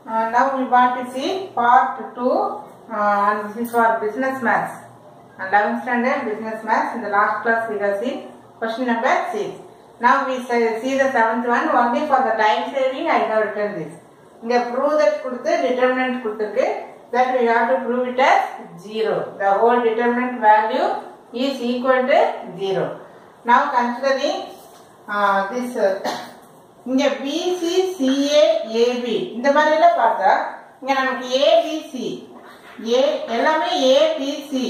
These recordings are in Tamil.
Uh, now we want to see part 2 uh, and this is for business maths. And 11th standard business maths. In the last class we have seen question number 6. Now we say- see the seventh one only for the time saving I have written this. இங்க prove that கொடுத்து determinant கொடுத்துருக்கு that we have to prove it as 0. The whole determinant value is equal to 0. Now considering uh, this uh, இங்க பிசி சிஏ ஏபி இந்த மாதிரி எல்லாம் பார்த்தா இங்க நமக்கு ஏபிசி ஏ எல்லாமே ஏபிசி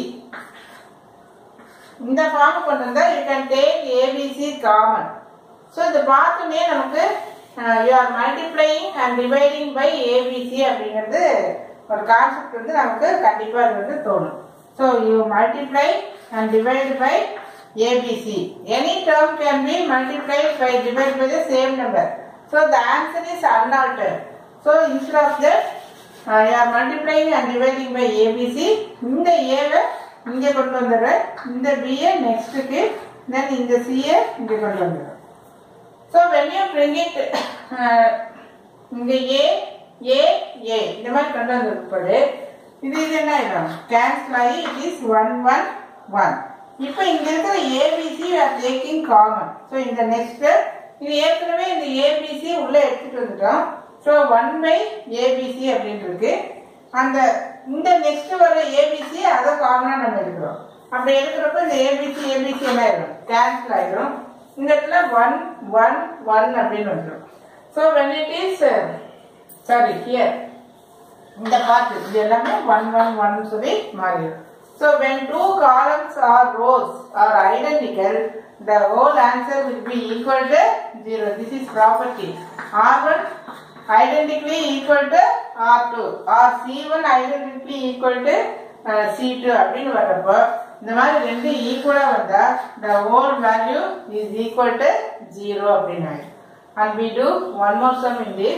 இந்த ஃபார்ம் கொண்டு வந்தா you can take ABC common so இது பார்த்தோன்னே நமக்கு you are multiplying and dividing by ABC அப்படிங்கிறது ஒரு கான்செப்ட் வந்து நமக்கு கண்டிப்பாக அது வந்து தோணும் so you multiply and divide by ABC any term can be multiplied by divide by the same number so the answer is unaltered so instead of that you are multiplying and dividing by ABC இந்த ஏவை இங்கே கொண்டு வந்துடுறேன் இந்த பிஏ நெக்ஸ்ட்டுக்கு தென் இந்த சிஏ இங்கே கொண்டு வந்துடுறேன் so when you bring it இங்கே ஏ ஏ ஏ இந்த மாதிரி கொண்டு வந்திருப்பது இது இது என்ன ஆயிடும் கேன்சல் ஆகி it is one one one இப்போ இங்க இருக்கிற ABC are taking common so இந்த நெக்ஸ்ட் இது ஏற்கனவே இந்த ஏபிசி உள்ள எடுத்துட்டு வந்துட்டோம் ஸோ ஒன் பை ஏபிசி அப்படின்னு இருக்கு அந்த இந்த நெக்ஸ்ட் வர ஏபிசி அதை காமனா நம்ம எடுக்கிறோம் அப்படி எடுக்கிறப்ப இந்த ஏபிசி ஏபிசி என்ன ஆயிடும் கேன்சல் ஆயிடும் இந்த இடத்துல ஒன் ஒன் ஒன் அப்படின்னு வந்துடும் so when it is sorry here இந்த பார்ட் இது எல்லாமே ஒன் ஒன் ஒன் சொல்லி மாறிடும் so when two columns or rows are identical the whole answer will be equal to zero this is property R one identically equal to R2 or C1 identically equal to uh, C2 அப்படின்னு வர்றப்போ இந்த மாதிரி ரெண்டு ஈக்குவலா வந்தா the whole value is equal to 0 அப்படின்னு ஆயிடும் and we do one more sum in this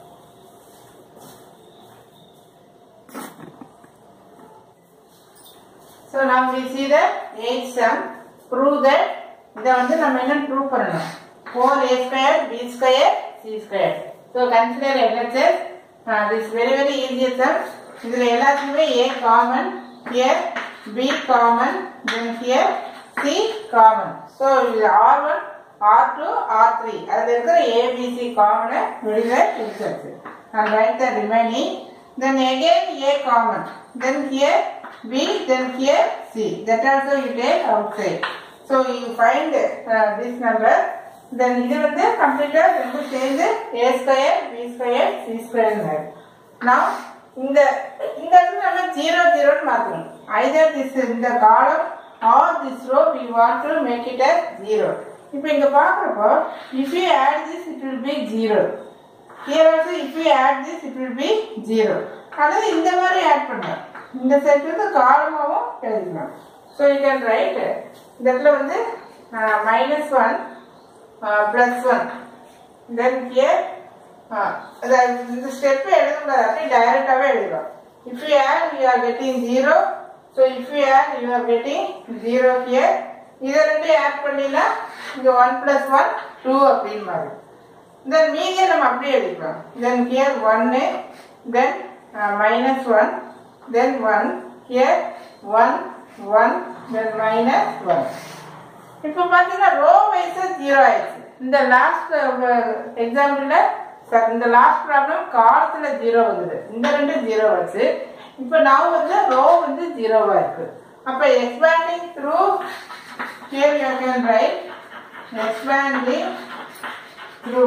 so now we see the eighth sum prove that இதை வந்து நம்ம என்ன ப்ரூவ் பண்ணணும் 4a square b square c square so consider LHS uh, this very very easy sum இதுல எல்லாத்துக்குமே a common here b common then here c common so இது r1 r2 r3 அதுல இருக்கிற abc common வெளியில எடுத்தாச்சு and write the remaining then again a common then here b then here c that also you take outside so you find uh, this number then இது வந்து கம்ப்ளீட்டா ரெண்டு சேர்ந்து a square b square c square now இந்த இந்த இடத்துல நம்ம ஜீரோ ஜீரோன்னு மாத்தணும் either this இந்த காலம் or this row we want to make it as zero இப்போ இங்க பாக்குறப்போ if you add this it will be zero here also if you add this it will be zero அல்லது இந்த மாதிரி ஆட் பண்ணலாம் இந்த செட் வந்து காலமாகவும் எழுதிக்கலாம் ஸோ யூ கேன் ரைட் இந்த இடத்துல வந்து minus one plus one then here இந்த ஸ்டெப் எழுதக்கூடாது அப்படியே டைரக்டாகவே எழுதலாம் if you add you are getting zero so if you add you are getting zero here இதை ரெண்டையும் ஆட் பண்ணினா இங்கே ஒன் ப்ளஸ் ஒன் டூ அப்படின்னு மாறும் தென் மீதியை நம்ம அப்படியே எழுதிக்கலாம் தென் ஹியர் ஒன்னு then minus one then one here one one then minus one இப்போ பார்த்தீங்கன்னா ரோ வைஸா ஜீரோ ஆயிடுச்சு இந்த லாஸ்ட் எக்ஸாம்பிள்ல சார் இந்த லாஸ்ட் ப்ராப்ளம் காலத்துல ஜீரோ வந்தது இந்த ரெண்டு ஜீரோ வச்சு இப்போ நான் வந்து ரோ வந்து ஜீரோவா இருக்கு அப்ப expanding through here you can write expanding through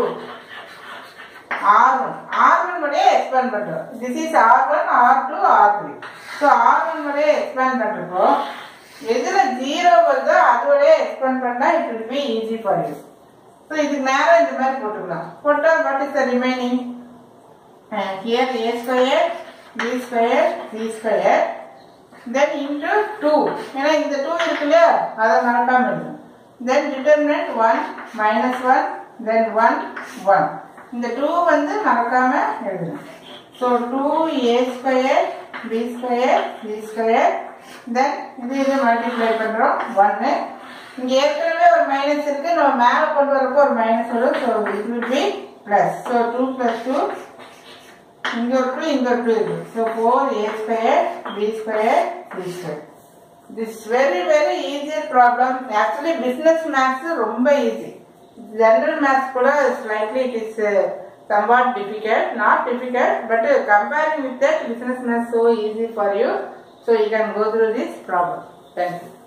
R1 R1 வழியே எக்ஸ்பேண்ட் பண்றோம் this is R1 R2 R3 so R1 வழியே எக்ஸ்பேண்ட் பண்றப்போ எதுல ஜீரோ வருதோ அது வழியே எக்ஸ்பேண்ட் பண்ணா it will be easy for you so இதுக்கு நேரா இந்த மாதிரி போட்டுக்கலாம் போட்டா what is the remaining uh, here a square b square c square then into 2 ஏன்னா இந்த 2 இருக்கு இல்லையா அதை மறக்காம இருக்கும் then determinant 1 minus 1 then 1 1 இந்த 2 வந்து மறக்காம எழுதணும் so two A square B square B square then இது இது மல்டிப்ளை பண்ணுறோம் ஒன்று இங்கே ஏற்கனவே ஒரு மைனஸ் இருக்கு நம்ம மேலே கொண்டு வரப்போ ஒரு மைனஸ் வரும் so it will be plus so two plus two இங்க ஒரு டூ இங்க ஒரு டூ இருக்கு so four A square B square C square this very very easy problem actually business maths ரொம்ப ஈஸி ஜெனரல் மேத்ஸ் கூட slightly it is somewhat difficult not difficult but uh, comparing with that business maths so easy for you so you can go through this problem thank you